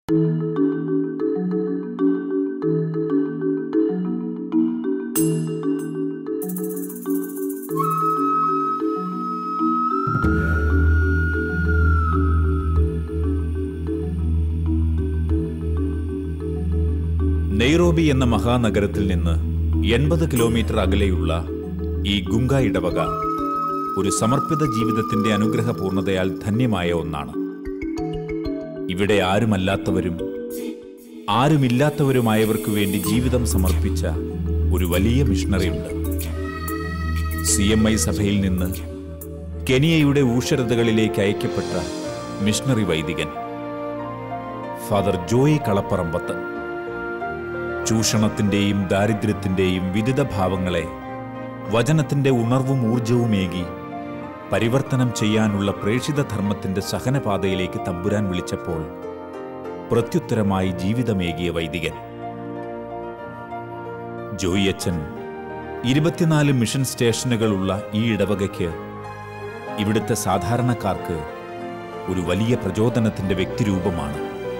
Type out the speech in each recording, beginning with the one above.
Nairobi എന്ന മഹാനഗരത്തിൽ നിന്ന് എൺപത് കിലോമീറ്റർ അകലെയുള്ള ഈ ഗുങ്ക ഇടവക ഒരു സമർപ്പിത ജീവിതത്തിന്റെ അനുഗ്രഹപൂർണതയാൽ ധന്യമായ ഒന്നാണ് ഇവിടെ ആരുമല്ലാത്തവരും ആരുമില്ലാത്തവരുമായവർക്ക് വേണ്ടി ജീവിതം സമർപ്പിച്ച ഒരു വലിയ മിഷണറിയുണ്ട് സി എം ഐ സഭയിൽ നിന്ന് കെനിയയുടെ ഊഷരതകളിലേക്ക് അയക്കപ്പെട്ട മിഷണറി വൈദികൻ ഫാദർ ജോയി കളപ്പറമ്പത്ത് ചൂഷണത്തിന്റെയും ദാരിദ്ര്യത്തിന്റെയും വിവിധ ഭാവങ്ങളെ വചനത്തിന്റെ ഉണർവും ഊർജവുമേകി പരിവർത്തനം ചെയ്യാനുള്ള പ്രേഷിത ധർമ്മത്തിന്റെ സഹനപാതയിലേക്ക് തമ്പുരാൻ വിളിച്ചപ്പോൾ പ്രത്യുത്തരമായി ജീവിതമേകിയ വൈദികൻ ജോയി അച്ഛൻ ഇരുപത്തിനാല് മിഷൻ സ്റ്റേഷനുകളുള്ള ഈ ഇടവകയ്ക്ക് ഇവിടുത്തെ സാധാരണക്കാർക്ക് ഒരു വലിയ പ്രചോദനത്തിന്റെ വ്യക്തിരൂപമാണ്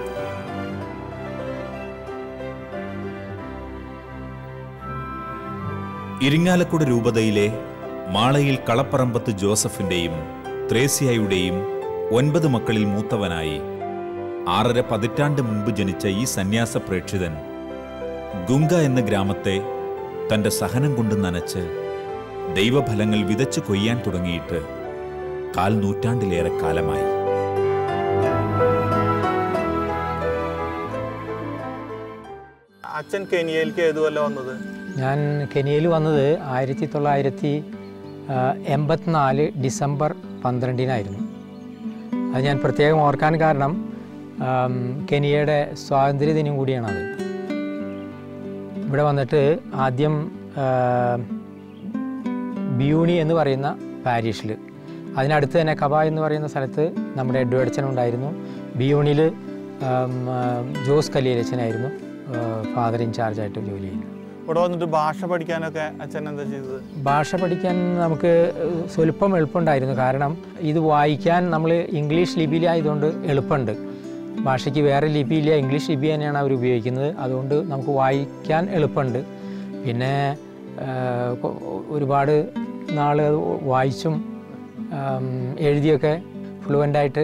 ഇരിങ്ങാലക്കുട രൂപതയിലെ മാളയിൽ കളപ്പറമ്പത്ത് ജോസഫിന്റെയും ത്രേസ്യായുടെയും ഒൻപത് മക്കളിൽ മൂത്തവനായി ആറര പതിറ്റാണ്ട് മുൻപ് ജനിച്ച ഈ സന്യാസ പ്രേക്ഷിതൻ ഗുങ്ക എന്ന ഗ്രാമത്തെ തന്റെ സഹനം കൊണ്ട് നനച്ച് ദൈവഫലങ്ങൾ വിതച്ചു കൊയ്യാൻ തുടങ്ങിയിട്ട് കാൽ നൂറ്റാണ്ടിലേറെ കാലമായി അച്ഛൻ കെനിയയിലേക്ക് ഏതുവല്ല വന്നത് ഞാൻ കെനിയയിൽ വന്നത് ആയിരത്തി തൊള്ളായിരത്തി എൺപത്തിനാല് ഡിസംബർ പന്ത്രണ്ടിനായിരുന്നു അത് ഞാൻ പ്രത്യേകം ഓർക്കാൻ കാരണം ആം, കെനിയയുടെ സ്വാതന്ത്ര്യദിനം കൂടിയാണത് ഇവിടെ വന്നിട്ട് ആദ്യം ആ, ബിയൂണി എന്ന് പറയുന്ന പാരീഷിൽ അതിനടുത്ത് തന്നെ കബ എന്ന് പറയുന്ന സ്ഥലത്ത് നമ്മുടെ എഡ്വേർഡ്സൺ ഉണ്ടായിരുന്നു ബിയൂണിയിൽ ജോസ് കലിയലച്ചനായിരുന്നു ഫാദർ ഇൻചാർജായിട്ട് ജോലി ചെയ്യുന്നത് ഇവിടെ വന്നിട്ട് ഭാഷ പഠിക്കാനൊക്കെ അച്ഛൻ എന്താ ചെയ്തത് ഭാഷ പഠിക്കാൻ നമുക്ക് സ്വല്പം എളുപ്പമുണ്ടായിരുന്നു കാരണം ഇത് വായിക്കാൻ നമ്മൾ ഇംഗ്ലീഷ് ലിപിയിലായതുകൊണ്ട് എളുപ്പമുണ്ട് ഭാഷയ്ക്ക് വേറെ ലിപിയില്ല ഇംഗ്ലീഷ് ലിപി തന്നെയാണ് അവർ ഉപയോഗിക്കുന്നത് അതുകൊണ്ട് നമുക്ക് വായിക്കാൻ എളുപ്പമുണ്ട് പിന്നെ ആ, കൊ- ഒരുപാട് നാൾ അത് വായിച്ചും ആം, എഴുതിയൊക്കെ ഫ്ലുവൻ്റായിട്ട്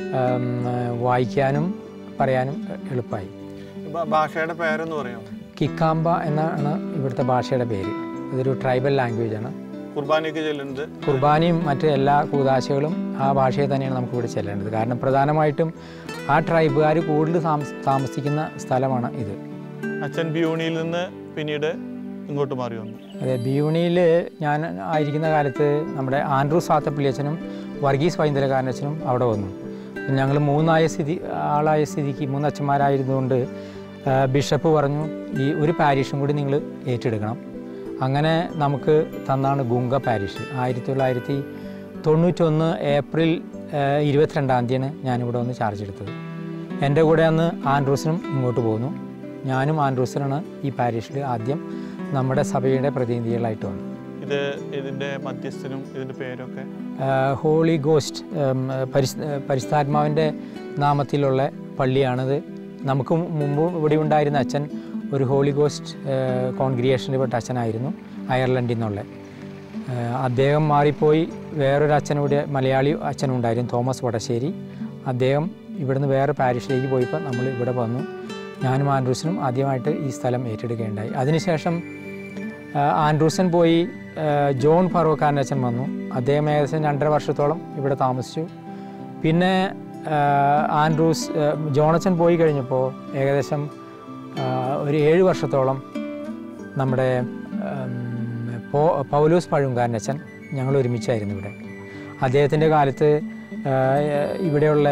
വായിക്കാനും പറയാനും എളുപ്പമായി ഭ- ഭാഷയുടെ പേരെന്ന് പറയാം കിക്കാമ്പ എന്നാണ് ഇവിടുത്തെ ഭാഷയുടെ പേര് ഇതൊരു ട്രൈബൽ ലാംഗ്വേജാണ് കുർബാനയൊക്കെ ചെല്ലുന്നത് കുർബാനയും മറ്റ് എല്ലാ കൂതാശകളും ആ ഭാഷയിൽ തന്നെയാണ് നമുക്ക് ഇവിടെ ചെല്ലേണ്ടത് കാരണം പ്രധാനമായിട്ടും ആ ട്രൈബുകാർ കൂടുതൽ താമസ- താമസിക്കുന്ന സ്ഥലമാണ് ഇത് അച്ഛൻ ബ്യൂണിയിൽ നിന്ന് പിന്നീട് ഇങ്ങോട്ട് മാറി വന്നു അതെ ബിയൂണിയിൽ ഞാൻ ആയിരിക്കുന്ന കാലത്ത് നമ്മുടെ ആൻഡ്രൂ സാത്തപ്പിള്ളിയച്ഛനും വർഗീസ് വൈന്ദരകാരനച്ഛനും അവിടെ വന്നു ഞങ്ങൾ മൂന്നായ സ്ഥിതി ആളായ സ്ഥിതിക്ക് മൂന്ന് അച്ഛന്മാരായിരുന്നുകൊണ്ട് ആ, ബിഷപ്പ് പറഞ്ഞു ഈ ഒരു പാരീഷും കൂടി നിങ്ങൾ ഏറ്റെടുക്കണം അങ്ങനെ നമുക്ക് തന്നാണ് ഗുങ്ക പാരീഷ് ആയിരത്തി തൊള്ളായിരത്തി തൊണ്ണൂറ്റൊന്ന് ഏപ്രിൽ ആ, ഇരുപത്തിരണ്ടാം തീയതിയാണ് ഞാനിവിടെ വന്ന് ചാർജ് എടുത്തത് എൻ്റെ കൂടെ അന്ന് ആൻഡ്രൂസിനും ഇങ്ങോട്ട് പോന്നു ഞാനും ആൻഡ്രൂസിനാണ് ഈ പാരീഷിൽ ആദ്യം നമ്മുടെ സഭയുടെ പ്രതിനിധികളായിട്ട് വന്നു ഇത് ഇതിന്റെ മധ്യസ്ഥനും ഇതിന്റെ പേരൊക്കെ ആഹ് ഹോളി ഗോസ്റ്റ് ഉം, പരിശ് പരിശുദ്ധാത്മാവിൻ്റെ നാമത്തിലുള്ള പള്ളിയാണിത് നമുക്ക് മുമ്പ് ഇവിടെ ഉണ്ടായിരുന്ന അച്ഛൻ ഒരു ഹോളി ഗോസ്റ്റ് കോൺഗ്രിയേഷനിൽ പെട്ട അച്ഛനായിരുന്നു അയർലൻഡിൽ നിന്നുള്ള ആഹ് അദ്ദേഹം മാറിപ്പോയി വേറൊരു അച്ഛനൂടെ മലയാളി അച്ഛനുണ്ടായിരുന്നു തോമസ് വടശ്ശേരി അദ്ദേഹം ഇവിടുന്ന് വേറെ പാരിഷിലേക്ക് പോയപ്പോൾ നമ്മൾ ഇവിടെ വന്നു ഞാനും ആൻഡ്രൂസിനും ആദ്യമായിട്ട് ഈ സ്ഥലം ഏറ്റെടുക്കുകയുണ്ടായി അതിനുശേഷം ആ, ആൻഡ്രൂസൻ പോയി ആ, ജോൺ ഫറൂഖാൻ അച്ഛൻ വന്നു അദ്ദേഹം ഏകദേശം രണ്ടര വർഷത്തോളം ഇവിടെ താമസിച്ചു പിന്നെ ആ, ആൻഡ്രൂസ് ആ, ജോണച്ചൻ പോയി കഴിഞ്ഞപ്പോൾ ഏകദേശം ആ, ഒരു ഏഴ് വർഷത്തോളം നമ്മുടെ ഉം, പോ പൗലോസ് പഴുങ്കാരൻ അച്ഛൻ ഞങ്ങൾ ഒരുമിച്ചായിരുന്നു ഇവിടെ അദ്ദേഹത്തിൻ്റെ കാലത്ത് ആ, ഇവിടെയുള്ള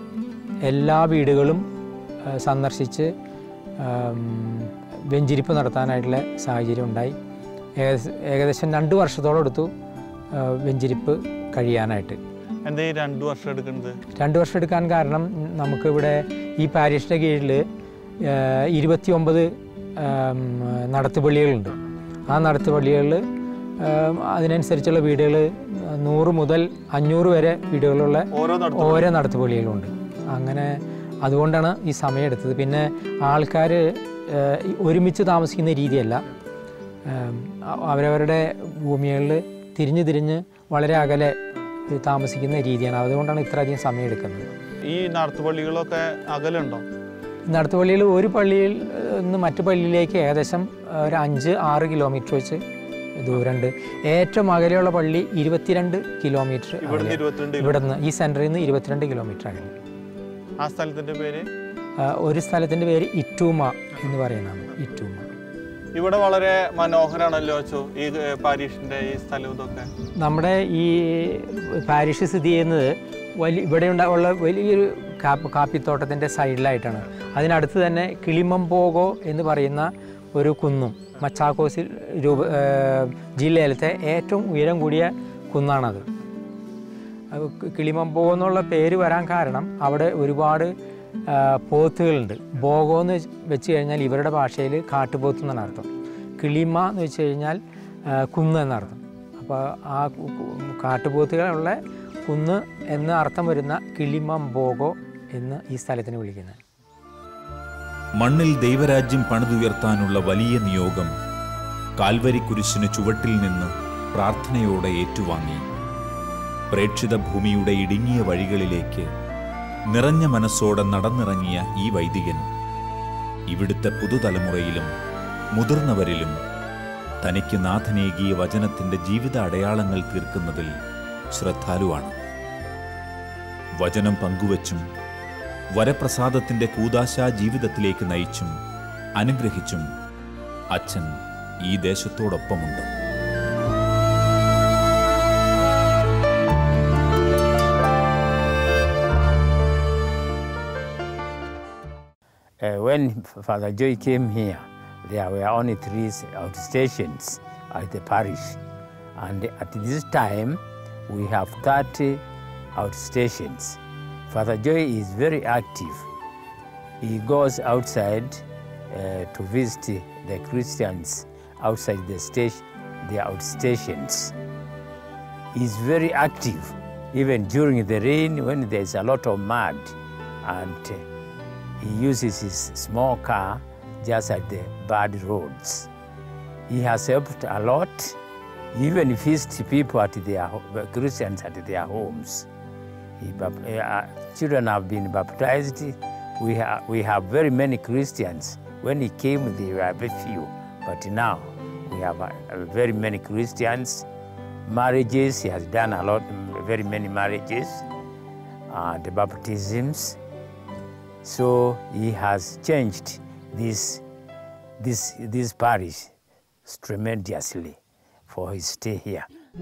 എല്ലാ വീടുകളും ആ, സന്ദർശിച്ച് ആം, വെഞ്ചിരിപ്പ് നടത്താനായിട്ടുള്ള സാഹചര്യം ഉണ്ടായി ഏകദേശം ഏകദേശം രണ്ട് വർഷത്തോളം എടുത്തു ആ, വെഞ്ചിരിപ്പ് കഴിയാനായിട്ട് എന്താ ഈ രണ്ടു വർഷം എടുക്കുന്നത് രണ്ട് വർഷം എടുക്കാൻ കാരണം നമുക്ക് ഇവിടെ ഈ പാരീഷിൻ്റെ കീഴിൽ ഇരുപത്തി ഒമ്പത് നടത്തുപള്ളികളുണ്ട് ആ നടത്തുപള്ളികളിൽ അതിനനുസരിച്ചുള്ള വീടുകൾ നൂറ് മുതൽ അഞ്ഞൂറ് വരെ വീടുകളുള്ള ഓരോ നടത്തും ഓരോ നടത്തുപള്ളികളുണ്ട് അങ്ങനെ അതുകൊണ്ടാണ് ഈ സമയം എടുത്തത് പിന്നെ ആൾക്കാർ ഒരുമിച്ച് താമസിക്കുന്ന രീതിയല്ല ഏം, അ- അവരവരുടെ ഭൂമികളിൽ തിരിഞ്ഞ് തിരിഞ്ഞ് വളരെ അകലെ താമസിക്കുന്ന രീതിയാണ് അതുകൊണ്ടാണ് ഇത്രയധികം സമയം എടുക്കുന്നത് ഈ നാർത്തുപള്ളികളൊക്കെ അകലുണ്ടോ നടത്തു പള്ളിയിൽ ഒരു പള്ളിയിൽ ഏഹ്, നിന്ന് മറ്റു പള്ളിയിലേക്ക് ഏകദേശം ഏഹ്, ഒരു അഞ്ച് ആറ് കിലോമീറ്റർ വെച്ച് ദൂരമുണ്ട് ഏറ്റവും അകലെയുള്ള പള്ളി ഇരുപത്തിരണ്ട് കിലോമീറ്റർ ഇവിടുന്ന് ഇരുപത്തിരണ്ട് ഇവിടെ നിന്ന് ഈ സെൻറ്ററിൽ നിന്ന് ഇരുപത്തിരണ്ട് കിലോമീറ്റർ അകലെ ആ സ്ഥലത്തിന്റെ പേര് ആ, ഒരു സ്ഥലത്തിൻ്റെ പേര് ഇറ്റൂമ എന്ന് പറയുന്നതാണ് ഇറ്റൂമ ഇവിടെ വളരെ മനോഹരാണല്ലോ അച്ചോ ഈ ഏ, പാരീഷിന്റെ ഈ സ്ഥലം ഇതൊക്കെ നമ്മുടെ ഈ പാരിഷ് സ്ഥിതി ചെയ്യുന്നത് വലിയ ഇവിടെ ഉണ്ടാ- ഉള്ള വലിയൊരു കാപ്പ് കാപ്പിത്തോട്ടത്തിൻ്റെ സൈഡിലായിട്ടാണ് അതിനടുത്ത് തന്നെ കിളിമമ്പോഗോ എന്ന് പറയുന്ന ഒരു കുന്നും മച്ചാക്കോസിൽ രൂപ ഏഹ് ജില്ലയിലത്തെ ഏറ്റവും ഉയരം കൂടിയ കുന്നാണത് അത് കി- കിളിമമ്പോഗോ എന്നുള്ള പേര് വരാൻ കാരണം അവിടെ ഒരുപാട് ആ, പോത്തുകളുണ്ട് ബോഗോ എന്ന് വെച്ച് കഴിഞ്ഞാൽ ഇവരുടെ ഭാഷയിൽ കാട്ടുപോത്ത് എന്നാണ് അർത്ഥം കിളിമ എന്ന് വെച്ച് കഴിഞ്ഞാൽ ആ, കുന്ന് എന്നർത്ഥം അപ്പോൾ ആ കു- കു- കാട്ടുപോത്തുകളുള്ള കുന്ന് എന്ന് അർത്ഥം വരുന്ന കിളിമംബോഗോ എന്ന് ഈ സ്ഥലത്തിന് വിളിക്കുന്നത് മണ്ണിൽ ദൈവരാജ്യം പണിതുയർത്താനുള്ള വലിയ നിയോഗം കാൽവരി കുരിശിന് ചുവട്ടിൽ നിന്ന് പ്രാർത്ഥനയോടെ ഏറ്റുവാങ്ങി പ്രേക്ഷിത ഭൂമിയുടെ ഇടുങ്ങിയ വഴികളിലേക്ക് നിറഞ്ഞ മനസ്സോടെ നടന്നിറങ്ങിയ ഈ വൈദികൻ ഇവിടുത്തെ പുതുതലമുറയിലും മുതിർന്നവരിലും തനിക്ക് നാഥനേകിയ വചനത്തിന്റെ ജീവിത അടയാളങ്ങൾ തീർക്കുന്നതിൽ ശ്രദ്ധാലുവാണ് വചനം പങ്കുവച്ചും വരപ്രസാദത്തിന്റെ കൂതാശാ ജീവിതത്തിലേക്ക് നയിച്ചും അനുഗ്രഹിച്ചും അച്ഛൻ ഈ ദേശത്തോടൊപ്പമുണ്ട് Uh, when Father Joy came here, there were only three outstations at the parish. And at this time, we have 30 outstations. Father Joy is very active. He goes outside uh, to visit the Christians outside the station, the outstations. He's very active, even during the rain when there's a lot of mud. And uh, he uses his small car just at the bad roads. He has helped a lot, even visited people at their ho- Christians at their homes. He, bap- uh, children have been baptized. We, ha- we have very many Christians. When he came, they were very few, but now we have uh, very many Christians. Marriages, he has done a lot, very many marriages, uh, the baptisms. So he has changed this, this, this parish tremendously for his stay here.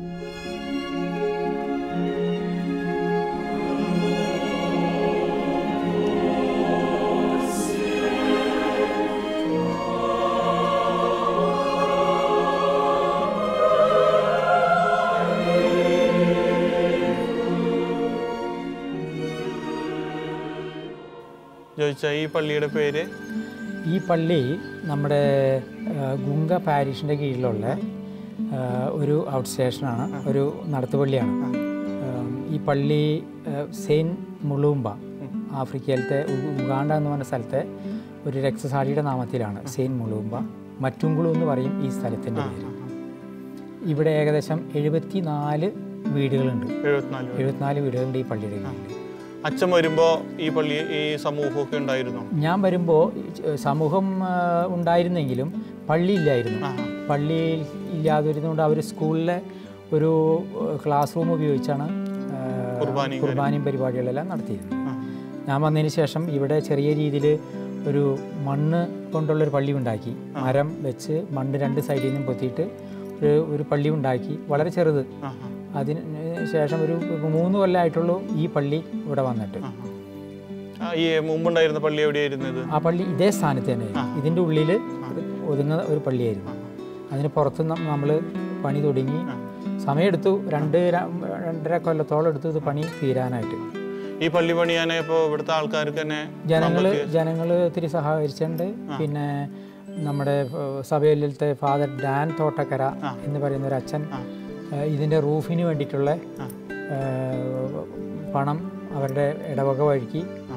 ചോദിച്ച ഈ പള്ളിയുടെ പേര് ഈ പള്ളി നമ്മുടെ ആ, ഗുങ്ക പാരിഷിൻ്റെ കീഴിലുള്ള ആ, ഒരു ഔട്ട് സ്റ്റേഷനാണ് ഒരു നടത്തുപള്ളിയാണ് ആ, ഈ പള്ളി ആ, സെയിൻറ്റ് മുളൂമ്പ ആഫ്രിക്കയിലത്തെ ഉ- ഉഗാണ്ട എന്ന് പറഞ്ഞ സ്ഥലത്തെ ഒരു രക്തസാക്ഷിയുടെ നാമത്തിലാണ് സെയിൻറ്റ് മുളൂമ്പ മറ്റുങ്കുളു എന്ന് പറയും ഈ സ്ഥലത്തിൻ്റെ പേര് ഇവിടെ ഏകദേശം എഴുപത്തി നാല് വീടുകളുണ്ട് എഴുപത്തിനാല് എഴുപത്തിനാല് വീടുകളുണ്ട് ഈ പള്ളിയുടെ കീഴിൽ അച്ഛൻ വരുമ്പോ ഈ പള്ളി ഈ സമൂഹമൊക്കെ ഉണ്ടായിരുന്നോ ഞാൻ വരുമ്പോൾ സമൂഹം ആ, ഉണ്ടായിരുന്നെങ്കിലും പള്ളി ഇല്ലായിരുന്നു ആ. പള്ളി ഇല്ലാതിരുന്നുകൊണ്ട് അവർ സ്കൂളിലെ ഒരു ഏഹ്, ക്ലാസ് റൂം ഉപയോഗിച്ചാണ് ഏഹ്, കുർബാനയും കുർബാനയും പരിപാടികളെല്ലാം നടത്തിയിരുന്നത് ആ. ഞാൻ വന്നതിന് ശേഷം ഇവിടെ ചെറിയ രീതിയിൽ ഒരു മണ്ണ് കൊണ്ടുള്ളൊരു പള്ളി ഉണ്ടാക്കി മരം വെച്ച് മണ്ണ് രണ്ട് സൈഡിൽ നിന്നും പൊത്തിയിട്ട് ഒരു ഒരു പള്ളി ഉണ്ടാക്കി വളരെ ചെറുത് ആ, അതിന് ശേഷം ഒരു മൂന്ന് കൊല്ലമായിട്ടുള്ളൂ ഈ പള്ളി ഇവിടെ വന്നിട്ട് ആ, ആ. ഈ മുമ്പുണ്ടായിരുന്ന പള്ളി എവിടെയായിരുന്നു ഇത് ആ പള്ളി ഇതേ സ്ഥാനത്ത് തന്നെ ഇതിൻ്റെ ഉള്ളിൽ ഒതുങ്ങുന്ന ഒരു പള്ളിയായിരുന്നു അതിന് പുറത്ത് നമ്മൾ പണി തുടങ്ങി സമയമെടുത്തു രണ്ട് ര- രണ്ടര കൊല്ലത്തോളം എടുത്തു ഇത് പണി തീരാനായിട്ട് ഈ പള്ളി പണിയാനെ ഇപ്പോൾ ഇവിടുത്തെ ആൾക്കാർക്ക് തന്നെ ജനങ്ങൾ ജനങ്ങൾ ഒത്തിരി സഹകരിച്ചിട്ടുണ്ട് പിന്നെ നമ്മുടെ ഏഹ്, സഭയിലത്തെ ഫാദർ ഡാൻ തോട്ടക്കര എന്ന് പറയുന്ന ഒരു അച്ഛൻ ഏഹ്, ഇതിൻ്റെ റൂഫിന് വേണ്ടിയിട്ടുള്ള ഏഹ്, പണം അവരുടെ ഇടവക വഴിക്ക്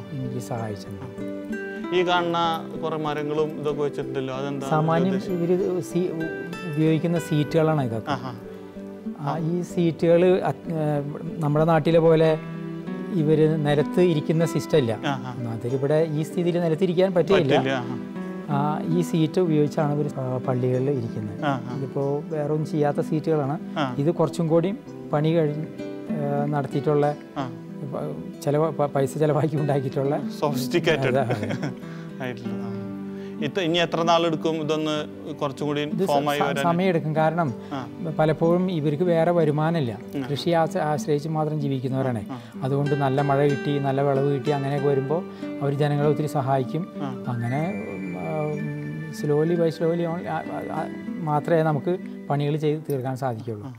എനിക്ക് സഹായിച്ചിട്ടുണ്ട് ഈ കാണുന്ന കുറെ മരങ്ങളും ഇതൊക്കെ വെച്ചിട്ടുണ്ടല്ലോ അതെന്താ സാമാന്യം ഇവർ സീ ഉപയോഗിക്കുന്ന സീറ്റുകളാണ് ഇതൊക്കെ ആഹാ. ആ ഈ സീറ്റുകൾ നമ്മുടെ നാട്ടിലെ പോലെ ഇവർ നിലത്ത് ഇരിക്കുന്ന സിസ്റ്റം ഇല്ല ആഹാ. അതിലിവിടെ ഈ സ്ഥിതിയിൽ നിലത്തിരിക്കാൻ പറ്റില്ല ഇല്ല, ആഹാ. ആ, ഈ സീറ്റ് ഉപയോഗിച്ചാണ് ഇവർ പള്ളികളിൽ ഇരിക്കുന്നത് ആഹാ. ഇതിപ്പോൾ വേറെ ഒന്നും ചെയ്യാത്ത സീറ്റുകളാണ് ആ. ഇത് കുറച്ചും കൂടി പണി കഴിഞ്ഞ് ആ, നടത്തിയിട്ടുള്ള ആ. പ- ചെലവ് പ- പൈസ ചെലവാക്കി ഉണ്ടാക്കിയിട്ടുള്ള സോഫിസ്റ്റിക്കേറ്റഡ് അതെ, അതെ. ആയിട്ടുള്ളത് ആ. ഇത് ഇനി എത്ര നാളെടുക്കും ഇതൊന്ന് കുറച്ചും കൂടി ഇത് സ- ഫോമായി സ- വരാൻ സമയമെടുക്കും കാരണം ആ. പലപ്പോഴും ഇവർക്ക് വേറെ വരുമാനമില്ല കൃഷി ആശ്ര- ആശ്രയിച്ച് മാത്രം ജീവിക്കുന്നവരാണ് അതുകൊണ്ട് നല്ല മഴ കിട്ടി നല്ല വിളവ് കിട്ടി അങ്ങനെയൊക്കെ വരുമ്പോൾ അവർ ജനങ്ങളെ ഒത്തിരി സഹായിക്കും അങ്ങനെ സ്ലോലി ബൈ സ്ലോലി മാത്രമേ നമുക്ക് പണികൾ ചെയ്ത് തീർക്കാൻ സാധിക്കുള്ളൂ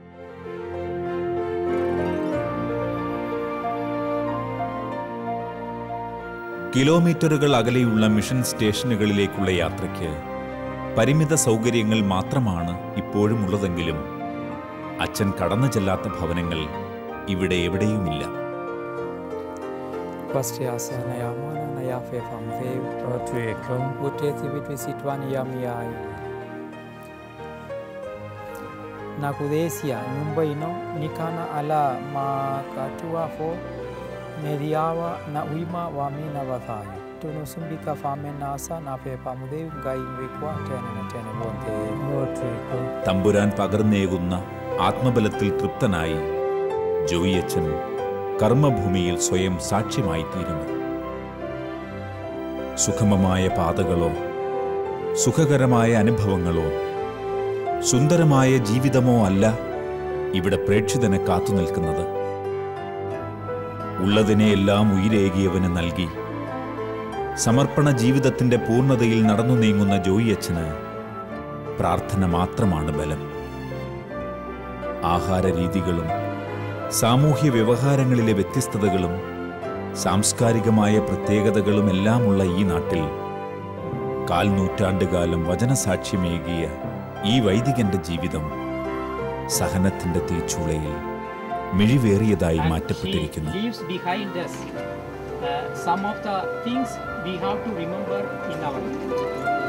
കിലോമീറ്ററുകൾ അകലെയുള്ള മിഷൻ സ്റ്റേഷനുകളിലേക്കുള്ള യാത്രയ്ക്ക് പരിമിത സൗകര്യങ്ങൾ മാത്രമാണ് ഇപ്പോഴും ഉള്ളതെങ്കിലും അച്ഛൻ കടന്നു ചെല്ലാത്ത ഭവനങ്ങൾ ഇവിടെ എവിടെയുമില്ല Pastiasa na ya mana na ya fe fam fe Tuekam. uteti bitwi sitwani ya miyai na kudesia nyumba ino nikana ala makatua fo mediawa na uima wa mina wathayo tunusumbika fame nasa na fe pamude ngai ngwekwa tene na tene bonte Tuekam. തമ്പുരാൻ പകർന്നേകുന്ന ആത്മബലത്തിൽ തൃപ്തനായി ജോയി അച്ഛൻ കർമ്മഭൂമിയിൽ സ്വയം സാക്ഷ്യമായിത്തീരുന്നു സുഖമമായ പാതകളോ സുഖകരമായ അനുഭവങ്ങളോ സുന്ദരമായ ജീവിതമോ അല്ല ഇവിടെ പ്രേക്ഷിതനെ കാത്തു നിൽക്കുന്നത് ഉള്ളതിനെയെല്ലാം ഉയിരേകിയവന് നൽകി സമർപ്പണ ജീവിതത്തിന്റെ പൂർണ്ണതയിൽ നടന്നു നീങ്ങുന്ന ജോയി അച്ഛന് പ്രാർത്ഥന മാത്രമാണ് ബലം ആഹാര രീതികളും സാമൂഹ്യ വ്യവഹാരങ്ങളിലെ വ്യത്യസ്തതകളും സാംസ്കാരികമായ പ്രത്യേകതകളും എല്ലാമുള്ള ഈ നാട്ടിൽ കാൽ നൂറ്റാണ്ടുകാലം വചനസാക്ഷ്യമേകിയ ഈ വൈദികന്റെ ജീവിതം സഹനത്തിന്റെ തീച്ചൂളയിൽ മിഴിവേറിയതായി മാറ്റപ്പെട്ടിരിക്കുന്നു leaves behind us uh, some of the things we have to remember in our life.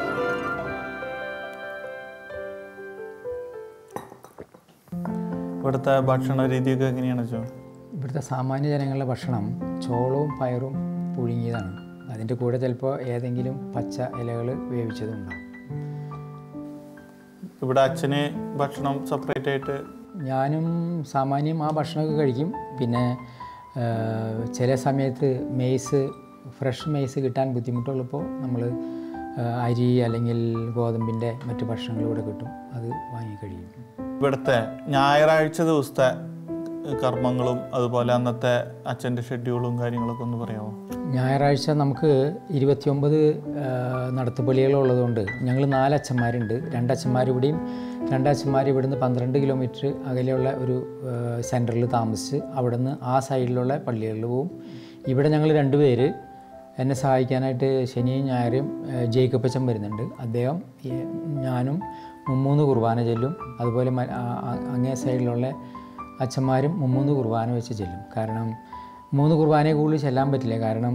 ഇവിടുത്തെ ഭക്ഷണ രീതിയൊക്കെ എങ്ങനെയാണ് ചോ ഇവിടുത്തെ സാമാന്യ ജനങ്ങളുടെ ഭക്ഷണം ചോളവും പയറും പുഴുങ്ങിയതാണ് അതിൻ്റെ കൂടെ ചിലപ്പോൾ ഏതെങ്കിലും പച്ച ഇലകൾ വേവിച്ചതും ഉണ്ടാവും ഇവിടെ അച്ഛന് ഭക്ഷണം സെപ്പറേറ്റ് ആയിട്ട് ഞാനും സാമാന്യം ആ ഭക്ഷണമൊക്കെ കഴിക്കും പിന്നെ ആ, ചില സമയത്ത് മെയ്സ് ഫ്രഷ് മെയ്സ് കിട്ടാൻ ബുദ്ധിമുട്ടുള്ളപ്പോൾ നമ്മൾ അരി അല്ലെങ്കിൽ ഗോതമ്പിൻ്റെ മറ്റു ഭക്ഷണങ്ങൾ ഇവിടെ കിട്ടും അത് വാങ്ങി കഴിയും ഇവിടുത്തെ ഞായറാഴ്ച ദിവസത്തെ കർമ്മങ്ങളും അതുപോലെ അന്നത്തെ അച്ഛൻ്റെ ഷെഡ്യൂളും കാര്യങ്ങളൊക്കെ ഒന്ന് പറയാമോ ഞായറാഴ്ച നമുക്ക് ഇരുപത്തിയൊമ്പത് നടത്തുപള്ളികളുള്ളതുകൊണ്ട് ഞങ്ങൾ നാലച്ഛന്മാരുണ്ട് രണ്ടച്ഛന്മാർ ഇവിടെയും രണ്ടച്ഛന്മാർ ഇവിടുന്ന് പന്ത്രണ്ട് കിലോമീറ്റർ അകലെയുള്ള ഒരു സെൻറ്ററിൽ താമസിച്ച് അവിടുന്ന് ആ സൈഡിലുള്ള പള്ളികളിൽ പോവും ഇവിടെ ഞങ്ങൾ രണ്ടുപേര് എന്നെ സഹായിക്കാനായിട്ട് ശനിയും ഞായറും ഏഹ്, ജേക്കബ് അച്ഛൻ വരുന്നുണ്ട് അദ്ദേഹം ഈ ഞാനും മുമ്മൂന്ന് കുർബാന ചെല്ലും അതുപോലെ മ- ആ- ആ- അങ്ങേ സൈഡിലുള്ള അച്ഛന്മാരും മുമ്മൂന്ന് കുർബാന വെച്ച് ചെല്ലും കാരണം മൂന്ന് കുർബാനയെ കൂടുതൽ ചെല്ലാൻ പറ്റില്ല കാരണം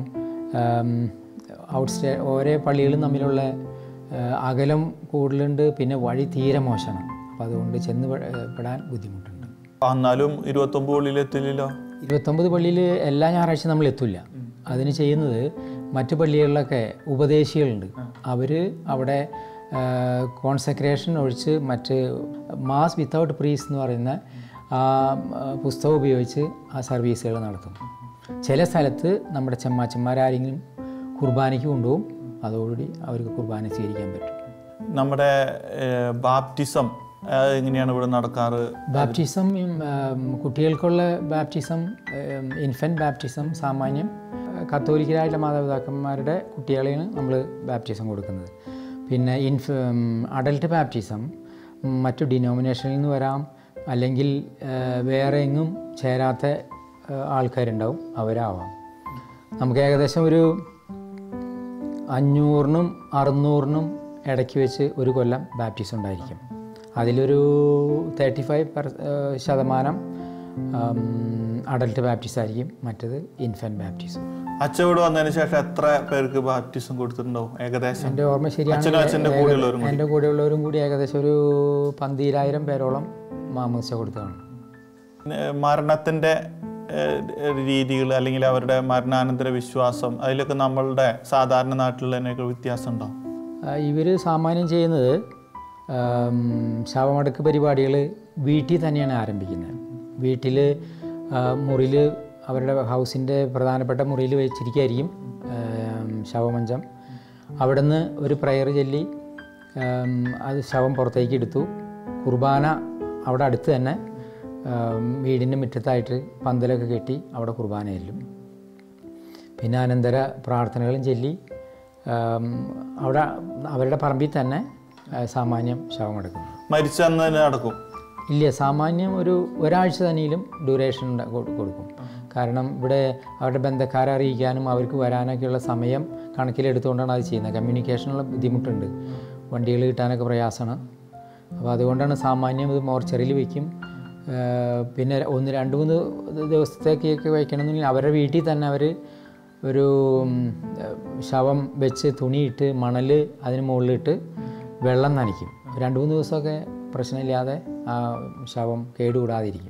ഔട്ട് സ്റ്റേ ഓരോ പള്ളികളും തമ്മിലുള്ള ആ, അകലം കൂടുതലുണ്ട് പിന്നെ വഴി തീരെ മോശമാണ് അപ്പോൾ അതുകൊണ്ട് ചെന്ന് പെ- പെടാൻ ബുദ്ധിമുട്ടുണ്ട് എന്നാലും ഇരുപത്തൊമ്പത് ഉള്ളിൽ എത്തില്ലല്ലോ ഇരുപത്തൊമ്പത് പള്ളിയിൽ എല്ലാ ഞായറാഴ്ച നമ്മൾ എത്തില്ല അതിന് ചെയ്യുന്നത് മറ്റു പള്ളികളിലൊക്കെ ഉപദേശികളുണ്ട് അവർ അവിടെ കോൺസെക്രേഷൻ ഒഴിച്ച് മറ്റ് മാസ് വിത്തൗട്ട് പ്രീസ് എന്ന് പറയുന്ന ആ ആ, പുസ്തകം ഉപയോഗിച്ച് ആ സർവീസുകൾ നടത്തും ചില സ്ഥലത്ത് നമ്മുടെ ചെമ്മാച്ചന്മാരാരെങ്കിലും കുർബാനയ്ക്ക് കൊണ്ടുപോകും അതോടുകൂടി അവർക്ക് കുർബാന സ്വീകരിക്കാൻ പറ്റും നമ്മുടെ ബാപ്റ്റിസം എങ്ങനെയാണ് ഇവിടെ നടക്കാറ് ബാപ്റ്റിസം ഉം, ഉം, കുട്ടികൾക്കുള്ള ബാപ്റ്റിസം ഇൻഫൻറ്റ് ബാപ്റ്റിസം സാമാന്യം ഏഹ്, കത്തോലിക്കരായിട്ടുള്ള മാതാപിതാക്കന്മാരുടെ കുട്ടികളെയാണ് നമ്മൾ ബാപ്റ്റിസം കൊടുക്കുന്നത് പിന്നെ ഇൻഫ് അഡൽട്ട് ബാപ്റ്റിസം ഉം, മറ്റു ഡിനോമിനേഷനിൽ നിന്ന് വരാം അല്ലെങ്കിൽ ഏഹ്, വേറെ എങ്ങും ചേരാത്ത ഏഹ്, ആൾക്കാരുണ്ടാവും അവരാവാം നമുക്ക് ഏകദേശം ഒരു അഞ്ഞൂറിനും അറുന്നൂറിനും ഇടയ്ക്ക് വെച്ച് ഒരു കൊല്ലം ബാപ്റ്റിസം ഉണ്ടായിരിക്കും അതിലൊരു തേർട്ടി ഫൈവ് പെർ ശതമാനം അഡൽട്ട് ബാപ്റ്റിസം ആയിരിക്കും മറ്റത് ഇൻഫൻറ്റ് ബാപ്റ്റിസം അച്ഛൻ ഇവിടെ വന്നതിന് ശേഷം എത്ര പേർക്ക് ബാപ്റ്റിസം കൊടുത്തിട്ടുണ്ടാവും ഏകദേശം എൻ്റെ ഓർമ്മ അച്ഛനും അച്ഛൻ്റെ കൂടെയുള്ളവരും ശരിയാണ് എൻ്റെ കൂടെയുള്ളവരും കൂടി ഏകദേശം ഒരു പന്തിരായിരം പേരോളം മാമൂസ കൊടുത്തതാണ് ഏഹ് മരണത്തിന്റെ രീതികൾ അല്ലെങ്കിൽ അവരുടെ മരണാനന്തര വിശ്വാസം അതിലൊക്കെ നമ്മളുടെ സാധാരണ നാട്ടിലുള്ളതിനൊക്കെ വ്യത്യാസം ഉണ്ടോ ഇവർ സാമാന്യം ചെയ്യുന്നത് ആം, ശവമടക്ക് പരിപാടികൾ വീട്ടിൽ തന്നെയാണ് ആരംഭിക്കുന്നത് വീട്ടിൽ മുറിയിൽ അവരുടെ ഹൗസിൻ്റെ പ്രധാനപ്പെട്ട മുറിയിൽ വെച്ചിരിക്കുകയായിരിക്കും ആം, ശവമഞ്ചം അവിടുന്ന് ഒരു പ്രയർ ചൊല്ലി ആം, അത് ശവം പുറത്തേക്ക് എടുത്തു കുർബാന അവിടെ അടുത്ത് തന്നെ ആം, വീടിൻ്റെ മുറ്റത്തായിട്ട് പന്തലൊക്കെ കെട്ടി അവിടെ കുർബാന ചെല്ലും പിന്നെ അനന്തര പ്രാർത്ഥനകളും ചൊല്ലി ആം, അവിടെ അവരുടെ പറമ്പിൽ തന്നെ ആ, സാമാന്യം ശവമടക്കുന്നു മരിച്ച അന്ന് തന്നെ നടക്കും ഇല്ല സാമാന്യം ഒരു ഒരാഴ്ച തന്നെയും ഡ്യൂറേഷൻ ഉണ്ട- കൊ- കൊടുക്കും കാരണം ഇവിടെ അവരുടെ ബന്ധക്കാരെ അറിയിക്കാനും അവർക്ക് വരാനൊക്കെയുള്ള സമയം കണക്കിലെടുത്തുകൊണ്ടാണ് അത് ചെയ്യുന്നത് കമ്മ്യൂണിക്കേഷനുള്ള ബുദ്ധിമുട്ടുണ്ട് വണ്ടികൾ കിട്ടാനൊക്കെ പ്രയാസമാണ് അപ്പോൾ അതുകൊണ്ടാണ് സാമാന്യം ഇത് മോർച്ചറിയിൽ വയ്ക്കും ആ, പിന്നെ ഒന്ന് രണ്ട് മൂന്ന് ദിവസത്തേക്കൊക്കെ വയ്ക്കണമെന്നുണ്ടെങ്കിൽ അവരുടെ വീട്ടിൽ തന്നെ അവർ ഒരു ഉം, ശവം വെച്ച് തുണിയിട്ട് മണൽ അതിന് മുകളിലിട്ട് വെള്ളം നനയ്ക്കും രണ്ട് മൂന്ന് ദിവസമൊക്കെ പ്രശ്നമില്ലാതെ ആ ശവം കേടുകൂടാതിരിക്കും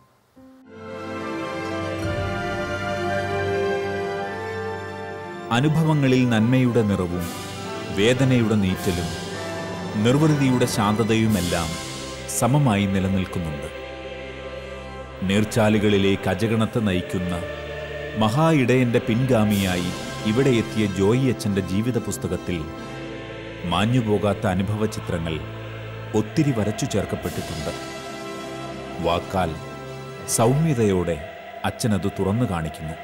അനുഭവങ്ങളിൽ നന്മയുടെ നിറവും വേദനയുടെ നീറ്റലും നിർവൃതിയുടെ ശാന്തതയുമെല്ലാം സമമായി നിലനിൽക്കുന്നുണ്ട് നീർച്ചാലുകളിലേക്ക് അജഗണത്തെ നയിക്കുന്ന മഹാ ഇടയന്റെ പിൻഗാമിയായി ഇവിടെ എത്തിയ ജോയി അച്ഛന്റെ ജീവിത പുസ്തകത്തിൽ മാഞ്ഞുപോകാത്ത അനുഭവ ചിത്രങ്ങൾ ഒത്തിരി വരച്ചു ചേർക്കപ്പെട്ടിട്ടുണ്ട് വാക്കാൽ സൗമ്യതയോടെ അച്ഛനത് തുറന്നു കാണിക്കുന്നു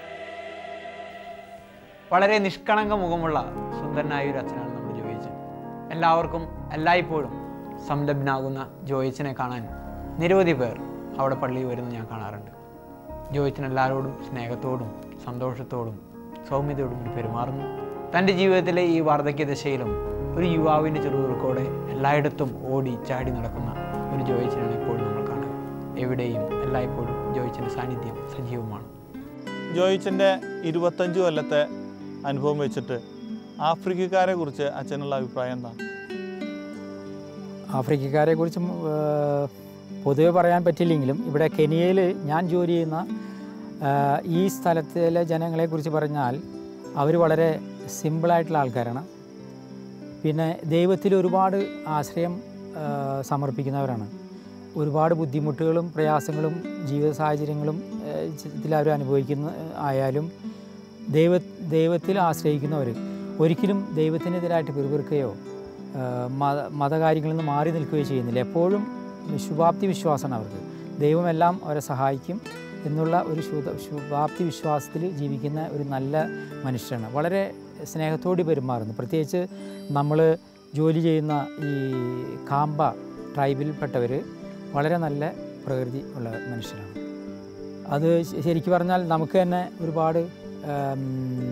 വളരെ നിഷ്കളങ്ക മുഖമുള്ള സുന്ദരനായ ഒരു അച്ഛനാണ് നമ്മുടെ ജോയിച്ചൻ എല്ലാവർക്കും എല്ലായ്പ്പോഴും സംലഗ്നാകുന്ന ജോയിച്ചനെ കാണാൻ നിരവധി പേർ അവിടെ പള്ളിയിൽ വരുന്നത് ഞാൻ കാണാറുണ്ട് ജോയിച്ചൻ എല്ലാവരോടും സ്നേഹത്തോടും സന്തോഷത്തോടും സൗമ്യതയോടും കൂടി പെരുമാറുന്നു തൻ്റെ ജീവിതത്തിലെ ഈ വാർദ്ധക്യ ദശയിലും ഒരു യുവാവിൻ്റെ ചെറുതുറക്കോടെ എല്ലായിടത്തും ഓടി ചാടി നടക്കുന്ന ഒരു ജോയിച്ചനാണ് എപ്പോഴും നമ്മൾ കാണുക എവിടെയും എല്ലായ്പ്പോഴും ജോയിച്ചൻ്റെ സാന്നിധ്യം സജീവമാണ് ജോയിച്ചൻ്റെ ഇരുപത്തഞ്ച് കൊല്ലത്തെ അനുഭവം വെച്ചിട്ട് ആഫ്രിക്കക്കാരെ കുറിച്ച് അച്ഛനുള്ള അഭിപ്രായം എന്താ ആഫ്രിക്കക്കാരെ കുറിച്ചും പൊതുവെ പറയാൻ പറ്റില്ലെങ്കിലും ഇവിടെ കെനിയയിൽ ഞാൻ ജോലി ചെയ്യുന്ന ആ, ഈ സ്ഥലത്തിലെ ജനങ്ങളെക്കുറിച്ച് പറഞ്ഞാൽ അവർ വളരെ സിമ്പിളായിട്ടുള്ള ആൾക്കാരാണ് പിന്നെ ദൈവത്തിൽ ഒരുപാട് ആശ്രയം ആ, സമർപ്പിക്കുന്നവരാണ് ഒരുപാട് ബുദ്ധിമുട്ടുകളും പ്രയാസങ്ങളും ജീവിത സാഹചര്യങ്ങളും ഇതിൽ അവർ അനുഭവിക്കുന്ന ആയാലും ദൈവ ദൈവത്തിൽ ആശ്രയിക്കുന്നവർ ഒരിക്കലും ദൈവത്തിനെതിരായിട്ട് പിറുപിറുക്കുകയോ ആ, മത മതകാര്യങ്ങളിൽ നിന്ന് മാറി നിൽക്കുകയോ ചെയ്യുന്നില്ല എപ്പോഴും ശുഭാപ്തി വിശ്വാസമാണ് അവർക്ക് ദൈവമെല്ലാം അവരെ സഹായിക്കും എന്നുള്ള ഒരു ശുഭ ശുഭാപ്തി വിശ്വാസത്തിൽ ജീവിക്കുന്ന ഒരു നല്ല മനുഷ്യരാണ് വളരെ സ്നേഹത്തോടെ പെരുമാറുന്നു പ്രത്യേകിച്ച് നമ്മൾ ജോലി ചെയ്യുന്ന ഈ കാമ്പ ട്രൈബിൽപ്പെട്ടവർ വളരെ നല്ല പ്രകൃതി ഉള്ള മനുഷ്യരാണ് അത് ശ- ശരിക്കും പറഞ്ഞാൽ നമുക്ക് തന്നെ ഒരുപാട് ഉം,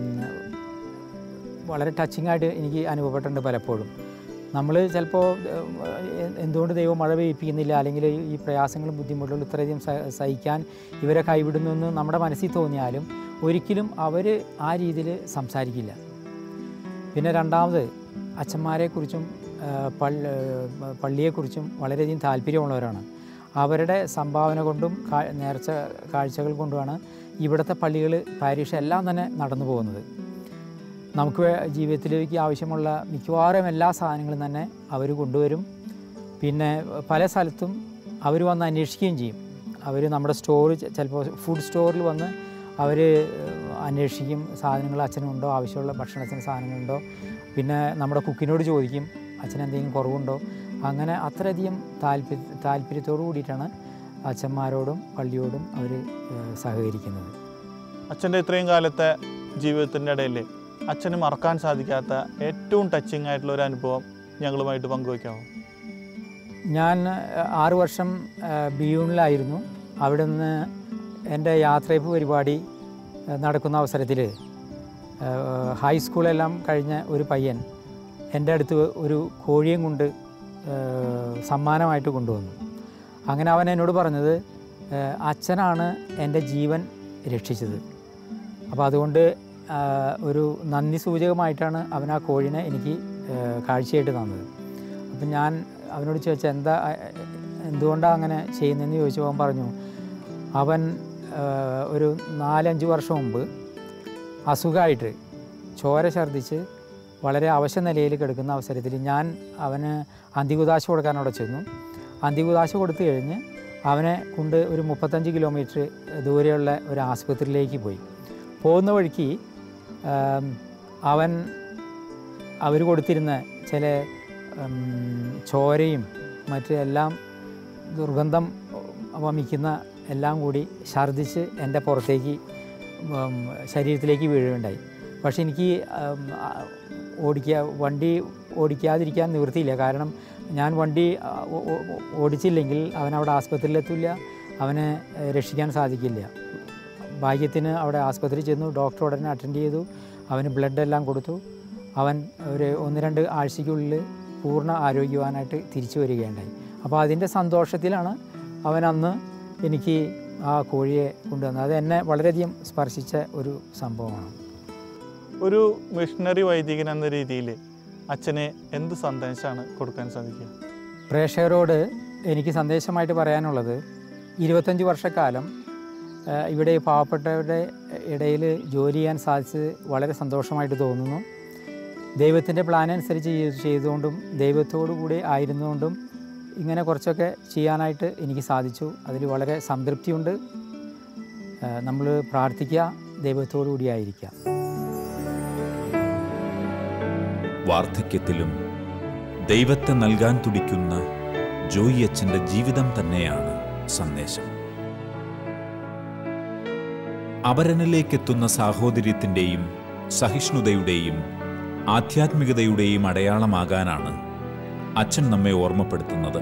വളരെ ടച്ചിങ് ആയിട്ട് എനിക്ക് അനുഭവപ്പെട്ടിട്ടുണ്ട് പലപ്പോഴും നമ്മൾ ചിലപ്പോൾ എന്തുകൊണ്ട് ദൈവം മഴ പെയ്യിപ്പിക്കുന്നില്ല അല്ലെങ്കിൽ ഈ പ്രയാസങ്ങളും ബുദ്ധിമുട്ടുകളും ഇത്രയധികം സ- സഹിക്കാൻ ഇവരെ കൈവിടുന്നു എന്ന് നമ്മുടെ മനസ്സിൽ തോന്നിയാലും ഒരിക്കലും അവർ ആ രീതിയിൽ സംസാരിക്കില്ല പിന്നെ രണ്ടാമത് അച്ഛന്മാരെക്കുറിച്ചും ആ, പള്ളി ആ, പള്ളിയെക്കുറിച്ചും വളരെയധികം താല്പര്യമുള്ളവരാണ് അവരുടെ സംഭാവന കൊണ്ടും കാ- നേർച്ച കാഴ്ചകൾ കൊണ്ടുമാണ് ഇവിടുത്തെ പള്ളികൾ പാരീഷ് എല്ലാം തന്നെ നടന്നു പോകുന്നത് നമുക്ക് വേ- ജീവിതത്തിലേക്ക് ആവശ്യമുള്ള മിക്കവാറും എല്ലാ സാധനങ്ങളും തന്നെ അവർ കൊണ്ടുവരും പിന്നെ പല സ്ഥലത്തും അവർ വന്ന് അന്വേഷിക്കുകയും ചെയ്യും അവർ നമ്മുടെ സ്റ്റോർ ചിലപ്പോൾ ഫുഡ് സ്റ്റോറിൽ വന്ന് അവർ അന്വേഷിക്കും സാധനങ്ങൾ അച്ഛനുണ്ടോ ആവശ്യമുള്ള ഭക്ഷണത്തിന് സാധനങ്ങളുണ്ടോ പിന്നെ നമ്മുടെ കുക്കിനോട് ചോദിക്കും അച്ഛന് എന്തെങ്കിലും കുറവുണ്ടോ അങ്ങനെ അത്രയധികം താല്പര്യ താല്പര്യത്തോടു കൂടിയിട്ടാണ് അച്ഛന്മാരോടും പള്ളിയോടും അവർ സഹകരിക്കുന്നത് അച്ഛൻ്റെ ഇത്രയും കാലത്തെ ജീവിതത്തിൻ്റെ ഇടയിൽ അച്ഛന് മറക്കാൻ സാധിക്കാത്ത ഏറ്റവും ടച്ചിങ് ആയിട്ടുള്ള ഒരു അനുഭവം ഞങ്ങളുമായിട്ട് പങ്കുവയ്ക്കാമോ ഞാൻ അഹ്, ആറ് വർഷം അഹ്, ബിയൂണിലായിരുന്നു അവിടെ നിന്ന് എൻ്റെ യാത്രയപ്പ് പരിപാടി അഹ്, നടക്കുന്ന അവസരത്തിൽ ഹൈസ്കൂളെല്ലാം കഴിഞ്ഞ ഒരു പയ്യൻ എൻ്റെ അടുത്ത് ഒരു കോഴിയും കൊണ്ട് അഹ്, സമ്മാനമായിട്ട് കൊണ്ടുവന്നു അങ്ങനെ അവൻ എന്നോട് പറഞ്ഞത് അഹ്, അച്ഛനാണ് എൻ്റെ ജീവൻ രക്ഷിച്ചത് അപ്പോൾ അതുകൊണ്ട് ആ, ഒരു നന്ദി സൂചകമായിട്ടാണ് അവൻ ആ കോഴിനെ എനിക്ക് ആ, കാഴ്ചയായിട്ട് തന്നത് അപ്പം ഞാൻ അവനോട് ചോദിച്ചാൽ എന്താ ആ, എന്തുകൊണ്ടാണ് അങ്ങനെ ചെയ്യുന്നതെന്ന് ചോദിച്ചപ്പോൾ അവൻ പറഞ്ഞു അവൻ ആ, ഒരു നാലഞ്ച് വർഷം മുമ്പ് അസുഖമായിട്ട് ചോര ഛർദ്ദിച്ച് വളരെ അവശ നിലയിൽ കിടക്കുന്ന അവസരത്തിൽ ഞാൻ അവന് അന്തികുദാശ കൊടുക്കാൻ അവിടെ ചെന്നു അന്തികുദാശ കൊടുത്തു കഴിഞ്ഞ് അവനെ കൊണ്ട് ഒരു മുപ്പത്തഞ്ച് കിലോമീറ്റർ ദൂരെയുള്ള ഒരു ആസ്പത്രിയിലേക്ക് പോയി പോകുന്ന വഴിക്ക് ആം, അവൻ അവർ കൊടുത്തിരുന്ന ചില ഉം, ചോരയും മറ്റ് എല്ലാം ദുർഗന്ധം വമിക്കുന്ന എല്ലാം കൂടി ഛർദ്ദിച്ച് എൻ്റെ പുറത്തേക്ക് ഉം, ശരീരത്തിലേക്ക് വീഴുകയുണ്ടായി പക്ഷെ എനിക്ക് ഉം, ആ, ഓടിക്കുക വണ്ടി ഓടിക്കാതിരിക്കാൻ നിവൃത്തിയില്ല കാരണം ഞാൻ വണ്ടി ആ, ഓ- ഓ- ഓ- ഓടിച്ചില്ലെങ്കിൽ അവൻ അവിടെ ആസ്പത്രിയിലെത്തില്ല അവനെ ഏഹ്, രക്ഷിക്കാൻ സാധിക്കില്ല ഭാഗ്യത്തിന് അവിടെ ആസ്പത്രി ചെന്നു ഡോക്ടർ ഉടനെ അറ്റൻഡ് ചെയ്തു അവന് ബ്ലഡ് എല്ലാം കൊടുത്തു അവൻ ഒരു ഒന്ന് രണ്ട് ആഴ്ചയ്ക്കുള്ളിൽ പൂർണ്ണ ആരോഗ്യവാനായിട്ട് തിരിച്ചു വരികയുണ്ടായി അപ്പോൾ അതിൻ്റെ സന്തോഷത്തിലാണ് അവൻ അന്ന് എനിക്ക് ആ കോഴിയെ കൊണ്ടുവന്നത് അത് എന്നെ വളരെയധികം സ്പർശിച്ച ഒരു സംഭവമാണ് ഒരു മിഷണറി വൈദികൻ എന്ന രീതിയിൽ അച്ഛനെ എന്ത് സന്ദേശമാണ് കൊടുക്കാൻ സാധിക്കുക പ്രേക്ഷകരോട് എനിക്ക് സന്ദേശമായിട്ട് പറയാനുള്ളത് ഇരുപത്തഞ്ച് വർഷക്കാലം ആ, ഇവിടെ ഈ പാവപ്പെട്ടവരുടെ ഇടയിൽ ജോലി ചെയ്യാൻ സാധിച്ചത് വളരെ സന്തോഷമായിട്ട് തോന്നുന്നു ദൈവത്തിൻ്റെ പ്ലാൻ അനുസരിച്ച് ചെയ്ത് ചെയ്തുകൊണ്ടും ദൈവത്തോടു കൂടി ആയിരുന്നുകൊണ്ടും ഇങ്ങനെ കുറച്ചൊക്കെ ചെയ്യാനായിട്ട് എനിക്ക് സാധിച്ചു അതിൽ വളരെ സംതൃപ്തിയുണ്ട് നമ്മൾ പ്രാർത്ഥിക്കുക ദൈവത്തോടു കൂടി ആയിരിക്കുക വാർദ്ധക്യത്തിലും ദൈവത്തെ നൽകാൻ തുടിക്കുന്ന ജോയി അച്ഛൻ്റെ ജീവിതം തന്നെയാണ് സന്ദേശം അപരനിലേക്കെത്തുന്ന സാഹോദര്യത്തിൻ്റെയും സഹിഷ്ണുതയുടെയും ആധ്യാത്മികതയുടെയും അടയാളമാകാനാണ് അച്ഛൻ നമ്മെ ഓർമ്മപ്പെടുത്തുന്നത്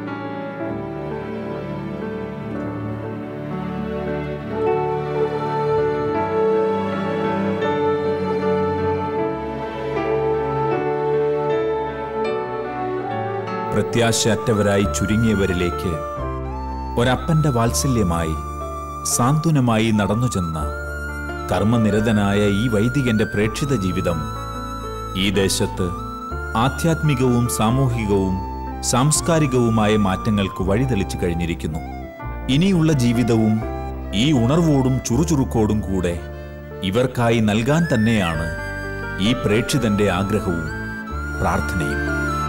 പ്രത്യാശയറ്റവരായി ചുരുങ്ങിയവരിലേക്ക് ഒരപ്പന്റെ വാത്സല്യമായി സാന്ത്വനമായി നടന്നു ചെന്ന കർമ്മനിരതനായ ഈ വൈദികന്റെ പ്രേക്ഷിത ജീവിതം ഈ ദേശത്ത് ആധ്യാത്മികവും സാമൂഹികവും സാംസ്കാരികവുമായ മാറ്റങ്ങൾക്ക് വഴിതെളിച്ചു കഴിഞ്ഞിരിക്കുന്നു ഇനിയുള്ള ജീവിതവും ഈ ഉണർവോടും ചുറുചുറുക്കോടും കൂടെ ഇവർക്കായി നൽകാൻ തന്നെയാണ് ഈ പ്രേക്ഷിതന്റെ ആഗ്രഹവും പ്രാർത്ഥനയും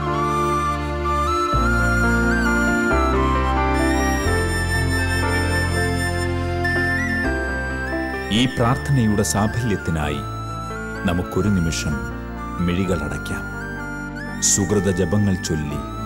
ഈ പ്രാർത്ഥനയുടെ സാഫല്യത്തിനായി നമുക്കൊരു നിമിഷം മിഴികളടയ്ക്കാം സുഹൃത ജപങ്ങൾ ചൊല്ലി